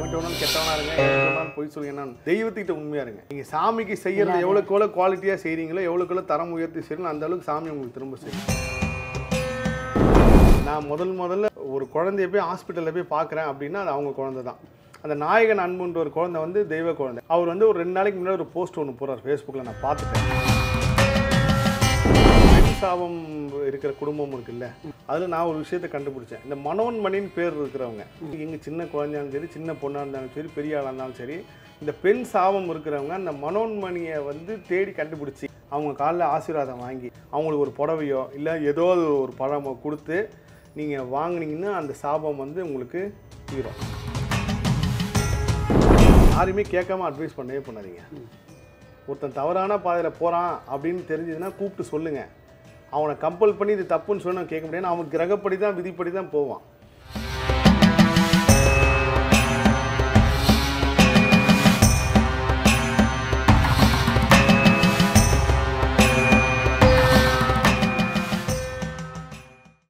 யார்கிட்ட வேணாலும் கெட்டவனா இருங்க யார்கிட்ட வேணாலும் பொய் சொல்லுங்க தெய்வத்துக்கிட்ட உண்மையா இருங்க நீங்க சாமிக்கு செய்யறது எவ்வளவுக்கு எவ்வளவு குவாலிட்டியா செய்றீங்களோ எவ்வளவுக்கு எவ்வளவு தரம் உயர்த்தி செய்றீங்களோ அந்த அளவுக்கு சாமி உங்களுக்கு திரும்ப செய்யும் நான் முதல் முதல்ல ஒரு குழந்தைய போய் ஹாஸ்பிட்டலில் போய் பார்க்குறேன் அப்படின்னா அது அவங்க குழந்தை தான் அந்த நாயகன் அன்புன்ற ஒரு குழந்தை வந்து தெய்வ குழந்தை அவர் வந்து ஒரு ரெண்டு நாளைக்கு முன்னாடி ஒரு போஸ்ட் ஒன்று போடுறார் ஃபேஸ்புக்கில் நான் பார்த்துட்டேன் பெண் சாபம் இருக்கிற குடும்பம் இருக்குல்ல அதில் நான் ஒரு விஷயத்தை கண்டுபிடிச்சேன் இந்த மனோன்மணின்னு பேர் இருக்கிறவங்க எங்கள் சின்ன குழந்தையாலும் சரி சின்ன பொண்ணாக இருந்தாலும் சரி பெரிய ஆளாக இருந்தாலும் சரி இந்த பெண் சாபம் இருக்கிறவங்க அந்த மனோன்மணியை வந்து தேடி கண்டுபிடிச்சி அவங்க காலில் ஆசீர்வாதம் வாங்கி அவங்களுக்கு ஒரு புடவையோ இல்லை ஏதோ ஒரு பழமோ கொடுத்து நீங்கள் வாங்குனீங்கன்னா அந்த சாபம் வந்து உங்களுக்கு தீரும் யாருமே கேட்காம அட்வைஸ் பண்ணவே பண்ணாதீங்க ஒருத்தன் தவறான பாதையில் போகிறான் அப்படின்னு தெரிஞ்சதுன்னா கூப்பிட்டு சொல்லுங்கள் அவனை கம்பல் பண்ணி இது தப்புன்னு சொன்னா கேட்க முடியாது அவன் கிரகப்படி தான் விதிப்படி தான் போவான்